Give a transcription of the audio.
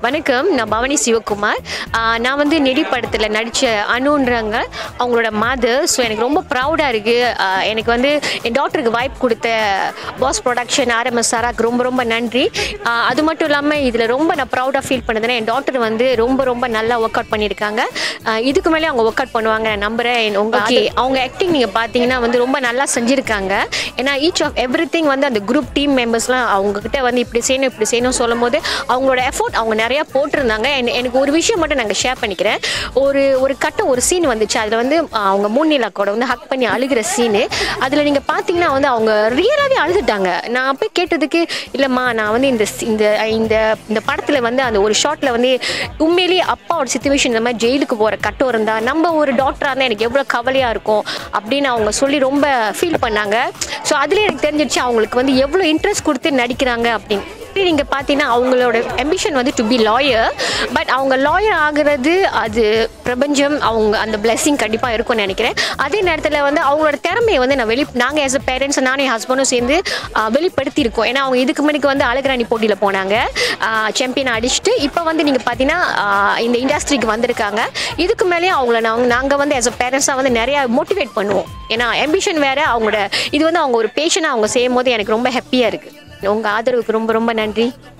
வணக்கம் நான் பவானி சிவகுமார் ஆஹ் நான் வந்து நெடி படத்தில் நடித்த அனுன்றவங்க அவங்களோட மதர் ஸோ எனக்கு ரொம்ப ப்ரௌடாக இருக்குது எனக்கு வந்து என் டாக்டருக்கு வாய்ப்பு கொடுத்த பாஸ் ப்ரொடக்ஷன் ஆர்எம்எஸ் சாராக்கு ரொம்ப ரொம்ப நன்றி ஆஹ் அது மட்டும் இல்லாமல் இதில் ரொம்ப நான் ப்ரௌடாக ஃபீல் பண்ணதுன்னா என் டாக்டர் வந்து ரொம்ப ரொம்ப நல்லா ஒர்க் அவுட் பண்ணியிருக்காங்க ஆஹ் இதுக்கு மேலே அவங்க ஒர்க் அவுட் பண்ணுவாங்க நான் நம்புகிறேன் உங்கள் ஓகே அவங்க ஆக்டிங் நீங்கள் பார்த்தீங்கன்னா வந்து ரொம்ப நல்லா செஞ்சுருக்காங்க ஏன்னா ஈச் ஆஃப் எவ்ரி திங் வந்து அந்த குரூப் டீம் மெம்பர்ஸ்லாம் அவங்கக்கிட்ட வந்து இப்படி செய்யணும் இப்படி செய்யணும் சொல்லும் போது அவங்களோட எஃபோர்ட் அவங்க நிறையா போட்டிருந்தாங்க என்- எனக்கு ஒரு விஷயம் மட்டும் நாங்கள் ஷேர் பண்ணிக்கிறேன் ஒரு ஒரு கட்டம் ஒரு சீன் வந்துச்சு அதில் வந்து ஆஹ், அவங்க மூணிலா கூட வந்து ஹக் பண்ணி அழுகிற சீனு அதில் நீங்கள் பார்த்தீங்கன்னா வந்து அவங்க ரியலாகவே அழுதுட்டாங்க நான் போய் கேட்டதுக்கு இல்லைம்மா நான் வந்து இந்த சி- இந்த இந்த இந்த படத்தில் வந்து அந்த ஒரு ஷாட்டில் வந்து உண்மையிலேயே அப்பாவோட சுச்சுவேஷன் இந்த மாதிரி ஜெயிலுக்கு போகிற கட்டம் இருந்தால் நம்ம ஒரு டாக்டராக இருந்தால் எனக்கு எவ்வளோ கவலையாக இருக்கும் அப்படின்னு அவங்க சொல்லி ரொம்ப ஃபீல் பண்ணாங்க ஸோ அதுலேயே எனக்கு தெரிஞ்சிருச்சு அவங்களுக்கு வந்து எவ்வளோ இன்ட்ரெஸ்ட் கொடுத்து நடிக்கிறாங்க அப்படின்னு நீங்கள் பார்த்தீங்கன்னா அவங்களோட ambition வந்து டு பி லாயர் பட் அவங்க லாயர் ஆகுறது அது பிரபஞ்சம் அவங்க அந்த blessing கண்டிப்பாக இருக்கும்னு நினைக்கிறேன் அதே நேரத்தில் வந்து அவங்களோட திறமையை வந்து நான் வெளி நாங்கள் ஆஸ் அ பேரண்ட்ஸ் நானும் என் ஹஸ்பண்டும் சேர்ந்து ஆஹ், வெளிப்படுத்தியிருக்கோம் ஏன்னா அவங்க இதுக்கு முன்னாடி வந்து அழகராணி போட்டியில் போனாங்க சாம்பியன் அடிச்சுட்டு இப்போ வந்து நீங்கள் பார்த்தீங்கன்னா ஆஹ், இந்த இண்டஸ்ட்ரிக்கு வந்திருக்காங்க இதுக்கு மேலேயும் அவங்கள நாங்கள் நாங்கள் வந்து ஆஸ் அ பேரண்ட்ஸாக வந்து நிறையா மோட்டிவேட் பண்ணுவோம் ஏன்னா ambition வேறு அவங்களோட இது வந்து அவங்க ஒரு பேஷனாக அவங்க செய்யும் போது எனக்கு ரொம்ப ஹாப்பியாக இருக்குது உங்கள் ஆதரவுக்கு ரொம்ப ரொம்ப நன்றி